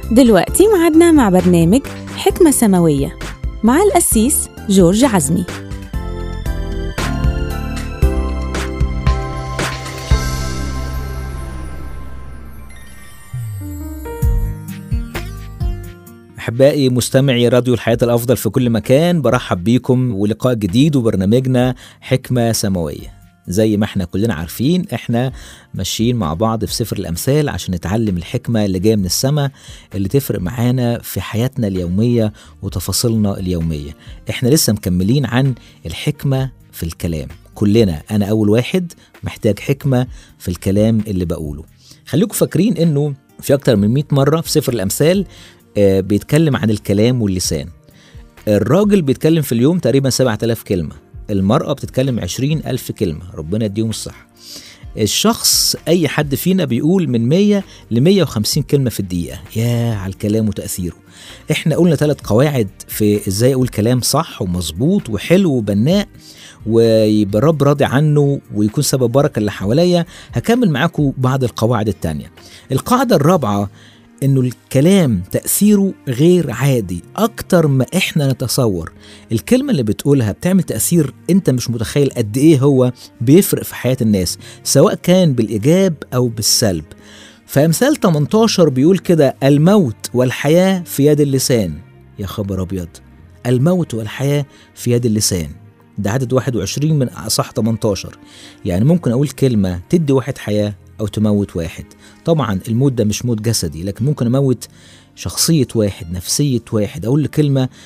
دلوقتي معادنا مع برنامج حكمة سماوية مع القسيس جورج عزمي أحبائي مستمعي راديو الحياة الأفضل في كل مكان برحب بيكم ولقاء جديد وبرنامجنا حكمة سماوية زي ما احنا كلنا عارفين احنا ماشيين مع بعض في سفر الأمثال عشان نتعلم الحكمة اللي جاية من السماء اللي تفرق معانا في حياتنا اليومية وتفاصيلنا اليومية احنا لسه مكملين عن الحكمة في الكلام كلنا أنا أول واحد محتاج حكمة في الكلام اللي بقوله خليكم فاكرين انه في أكتر من 100 مرة في سفر الأمثال آه، بيتكلم عن الكلام واللسان الراجل بيتكلم في اليوم تقريبا 7000 كلمة المرأة بتتكلم 20000 كلمة ربنا يديهم الصحة الشخص أي حد فينا بيقول من 100 ل 150 كلمة في الدقيقة يا على الكلام وتأثيره احنا قلنا ثلاث قواعد في ازاي اقول كلام صح ومظبوط وحلو وبناء ويبقى الرب راضي عنه ويكون سبب بركة اللي حواليا هكمل معاكم بعض القواعد التانية القاعدة الرابعة انه الكلام تأثيره غير عادي اكتر ما احنا نتصور الكلمة اللي بتقولها بتعمل تأثير انت مش متخيل قد ايه هو بيفرق في حياة الناس سواء كان بالايجاب او بالسلب فامثال 18 بيقول كده الموت والحياة في يد اللسان يا خبر ابيض الموت والحياة في يد اللسان ده عدد 21 من اصح 18 يعني ممكن اقول كلمة تدي واحد حياة او تموت واحد طبعا الموت ده مش موت جسدي لكن ممكن اموت شخصية واحد نفسية واحد اقول له كلمة